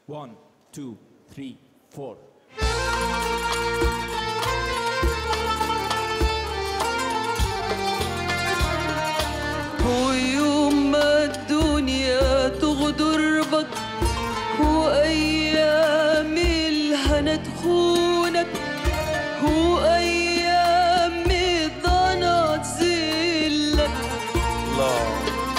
1 2 3 4 ويوم ما الدنيا تغدر بك وأيام الهنا تخونك وأيام الضنا تذلك الله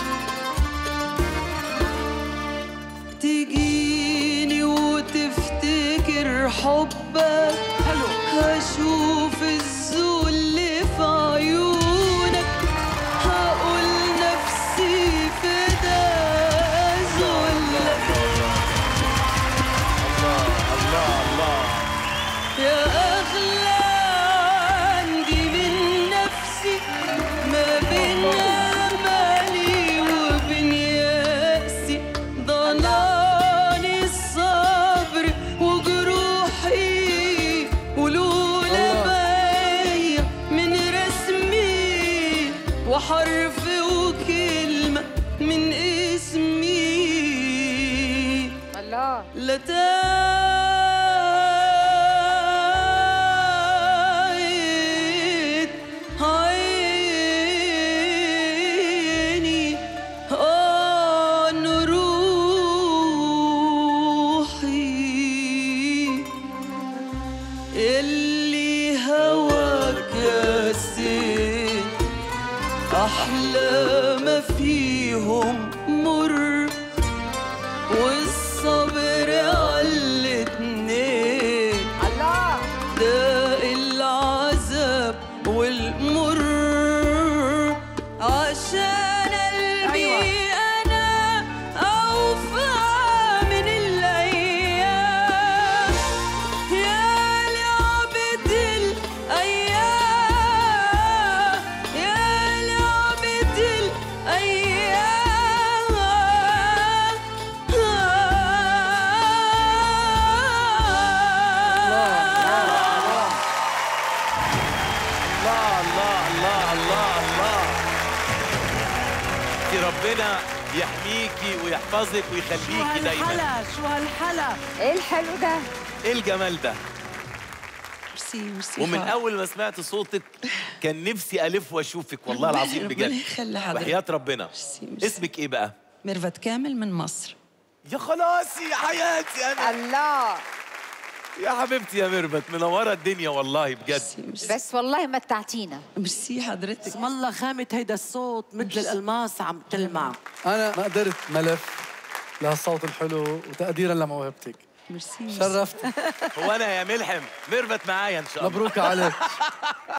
تجيني وتفتكر حبك هشوف الذل في عيونك هقول نفسي فدا ذلك الله الله الله يا أغلى عندي من نفسي ما بين أملي وبين يأسي ضلاني الصبر وجروحي ولولا بيا من رسمي وحرف وكلمة من اسمي الله لتايت عيني عن روحي اللي هواك يا سيد أحلى ما فيهم مر والصبر على الاتنين الله ده العذاب والمر عشان قلبي أيوة. أنا أوفى من الأيام يا لعبة الأيام يا لعبة الأيام الله الله الله الله الله انت ربنا يحميكي ويحفظك شو ويخليكي دايما هالحلا شو هالحلا ايه الحلو ده ايه الجمال ده ميرسي ميرسي ومن خالص. اول ما سمعت صوتك كان نفسي الف واشوفك والله العظيم ربنا بجد يخلي حضرتك. وحياة ربنا ميرسي، ميرسي. اسمك ايه بقى ميرفت كامل من مصر يا خلاصي يا حياتي انا الله يا حبيبتي يا ميرفت منوره الدنيا والله بجد ميرسي ميرسي بس والله متعتينا ميرسي حضرتك اسم الله خامة هيدا الصوت مثل الألماس عم تلمع أنا ما قدرت ملف لهالصوت الحلو وتقديرا لموهبتك ميرسي ميرسي. شرفت هو انا يا ملحم ميرفت معايا ان شاء الله مبروك عليك